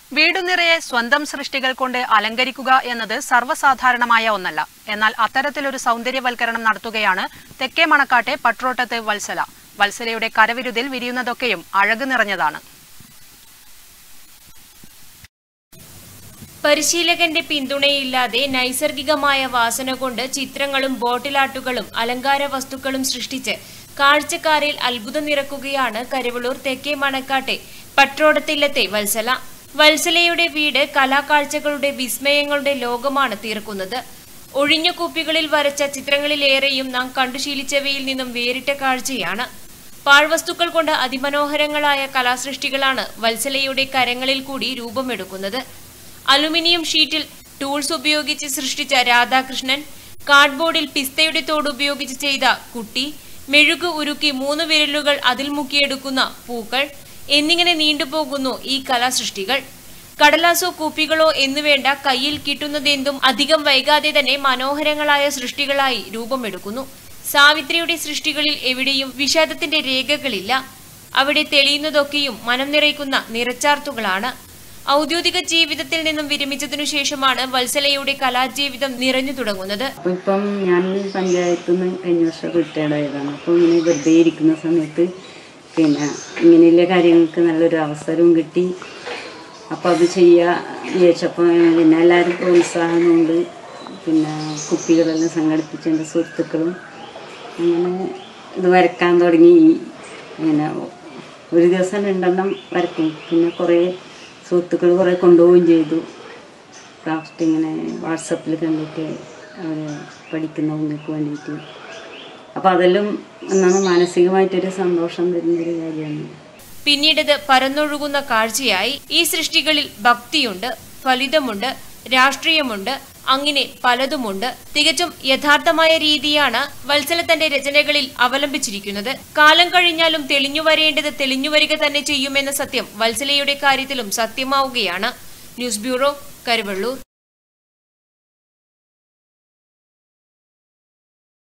വീടുനിറയെ സ്വന്തം സൃഷ്ടികൾ കൊണ്ട് അലങ്കരിക്കുക എന്നത് സർവ്വസാധാരണമായ ഒന്നല്ല എന്നാൽ അത്തരത്തിലൊരു സൗന്ദര്യവൽക്കരണം നടത്തുകയാണ് തെക്കേ മണക്കാട്ടെ പട്രോട്ടത്ത് വത്സല വത്സലയുടെ കരവിരുതിൽ വിരിയുന്നതൊക്കെയും അഴക് നിറഞ്ഞതാണ് പരിശീലകന്റെ പിന്തുണയില്ലാതെ നൈസർഗികമായ വാസന കൊണ്ട് ചിത്രങ്ങളും ബോട്ടിലാട്ടുകളും അലങ്കാര വസ്തുക്കളും സൃഷ്ടിച്ച് കാഴ്ചക്കാരിൽ അത്ഭുതം നിറക്കുകയാണ് കരുവളൂർ തെക്കേ മണക്കാട്ടെ പട്രോടത്തില്ലത്തെ വത്സല വത്സലയുടെ വീട് കലാകാഴ്ചകളുടെ വിസ്മയങ്ങളുടെ ലോകമാണ് തീർക്കുന്നത് ഒഴിഞ്ഞ കുപ്പികളിൽ വരച്ച ചിത്രങ്ങളിലേറെയും നാം കണ്ടുശീലിച്ചവയിൽ നിന്നും വേറിട്ട കാഴ്ചയാണ് പാഴ്വസ്തുക്കൾ കൊണ്ട് അതിമനോഹരങ്ങളായ കലാസൃഷ്ടികളാണ് വത്സലയുടെ കരങ്ങളിൽ കൂടി രൂപമെടുക്കുന്നത് അലുമിനിയം ഷീറ്റിൽ ടൂൾസ് ഉപയോഗിച്ച് സൃഷ്ടിച്ച രാധാകൃഷ്ണൻ കാർഡ്ബോർഡിൽ പിസ്തയുടെ തോട് ഉപയോഗിച്ച് ചെയ്ത കുട്ടി മെഴുക് ഉരുക്കി മൂന്ന് വിരലുകൾ അതിൽ മുക്കിയെടുക്കുന്ന പൂക്കൾ എന്നിങ്ങനെ നീണ്ടുപോകുന്നു ഈ കലാസൃഷ്ടികൾ കടലാസോ കുപ്പികളോ എന്നുവേണ്ട കയ്യിൽ കിട്ടുന്നതെന്തും അധികം വൈകാതെ തന്നെ മനോഹരങ്ങളായ സൃഷ്ടികളായി രൂപമെടുക്കുന്നു സാവിത്രിയുടെ സൃഷ്ടികളിൽ എവിടെയും വിഷാദത്തിന്റെ രേഖകളില്ല അവിടെ തെളിയുന്നതൊക്കെയും മനം നിറയ്ക്കുന്ന നിറച്ചാർത്തുകളാണ് ഔദ്യോഗിക ജീവിതത്തിൽ നിന്നും വിരമിച്ചതിനു ശേഷമാണ് വത്സലയുടെ കലാജീവിതം നിറഞ്ഞു തുടങ്ങുന്നത് അപ്പോൾ ഇപ്പം ഞാൻ പഞ്ചായത്തിൽ നിന്ന് കഴിഞ്ഞ വർഷം റിട്ടയർഡ് ആയതാണ് അപ്പോൾ ഇങ്ങനെ വെറുതെ ഇരിക്കുന്ന സമയത്ത് പിന്നെ ഇങ്ങനെയുള്ള കാര്യങ്ങൾക്ക് നല്ലൊരു അവസരവും കിട്ടി അപ്പോൾ അത് ചെയ്യുക വിചാരിച്ചപ്പോൾ പിന്നെ എല്ലാവരും പ്രോത്സാഹനം കൊണ്ട് പിന്നെ കുപ്പികളെല്ലാം സംഘടിപ്പിച്ച് എൻ്റെ സുഹൃത്തുക്കളും അങ്ങനെ ഇത് വരക്കാൻ തുടങ്ങി പിന്നെ ഒരു ദിവസം രണ്ടെണ്ണം വരക്കും പിന്നെ കുറേ സുഹൃത്തുക്കൾ കുറേ കൊണ്ടുപോവുകയും ചെയ്തു ക്രാഫ്റ്റ് ഇങ്ങനെ വാട്സപ്പിൽ കണ്ടിട്ട് അവർ പഠിക്കുന്ന കുഞ്ഞുങ്ങൾക്ക് വേണ്ടിയിട്ട് അപ്പോൾ അതെല്ലാം ഒന്നാണ് മാനസികമായിട്ടൊരു സന്തോഷം തരുന്നൊരു കാര്യമാണ് പിന്നീടത് പരന്നൊഴുകുന്ന കാഴ്ചയായി ഈ സൃഷ്ടികളിൽ ഭക്തിയുണ്ട് ഫലിതമുണ്ട് രാഷ്ട്രീയമുണ്ട് അങ്ങനെ പലതുമുണ്ട് തികച്ചും യഥാർത്ഥമായ രീതിയാണ് വത്സല തന്റെ രചനകളിൽ അവലംബിച്ചിരിക്കുന്നത് കാലം കഴിഞ്ഞാലും തെളിഞ്ഞു വരേണ്ടത് തെളിഞ്ഞു വരിക തന്നെ ചെയ്യുമെന്ന സത്യം വത്സലയുടെ കാര്യത്തിലും സത്യമാവുകയാണ് ന്യൂസ് ബ്യൂറോ കരുവള്ളൂർ